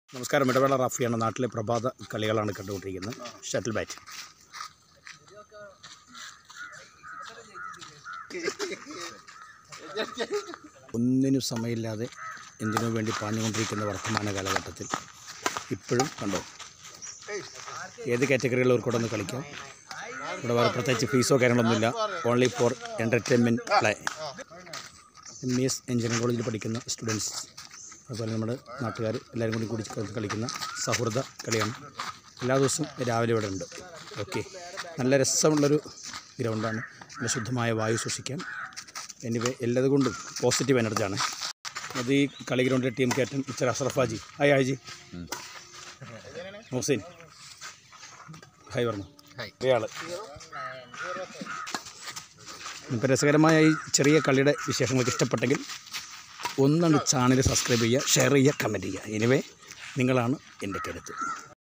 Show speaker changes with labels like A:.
A: നമസ്കാരം ഇടവേള റാഫിയാണ് നാട്ടിലെ പ്രഭാത കളികളാണ് കണ്ടുകൊണ്ടിരിക്കുന്നത് ഷട്ടിൽ ബാറ്റ് ഒന്നിനും സമയമില്ലാതെ എന്തിനു വേണ്ടി പാഞ്ഞുകൊണ്ടിരിക്കുന്ന വർത്തമാന കാലഘട്ടത്തിൽ ഇപ്പോഴും കണ്ടോ ഏത് കാറ്റഗറിയുള്ളവർക്ക് ഒന്ന് കളിക്കാം ഇവിടെ വേറെ പ്രത്യേകിച്ച് ഫീസോ കാര്യങ്ങളൊന്നുമില്ല only for entertainment play M E S engineering കോളേജിൽ പഠിക്കുന്ന സ്റ്റുഡൻസ് അതുപോലെ നമ്മുടെ നാട്ടുകാർ എല്ലാവരും കൂടി കൂടി ചേർന്ന് കളിക്കുന്ന സൗഹൃദ കളിയാണ് എല്ലാ ദിവസവും രാവിലെ ഇവിടെ ഉണ്ട് ഓക്കെ നല്ല രസമുള്ളൊരു ഗ്രൗണ്ടാണ് നല്ല ശുദ്ധമായ വായു ശ്വസിക്കാം എനിവേ എല്ലാതും കൊണ്ടും പോസിറ്റീവ് എനർജിയാണ് അത് ഈ കളി ഗ്രൗണ്ടിലെ team captain mister Ashraf Haji hi Haji Hussain hi പറഞ്ഞു ഇയാള് ഇപ്പം രസകരമായ ഈ ചെറിയ കളിയുടെ വിശേഷങ്ങൾക്ക് ഇഷ്ടപ്പെട്ടെങ്കിൽ ഒന്നാണ് ചാനൽ സബ്സ്ക്രൈബ് ചെയ്യുക ഷെയർ ചെയ്യുക കമൻറ്റ് ചെയ്യുക എനിവേ നിങ്ങളാണ് എൻ്റെ കരുത്ത്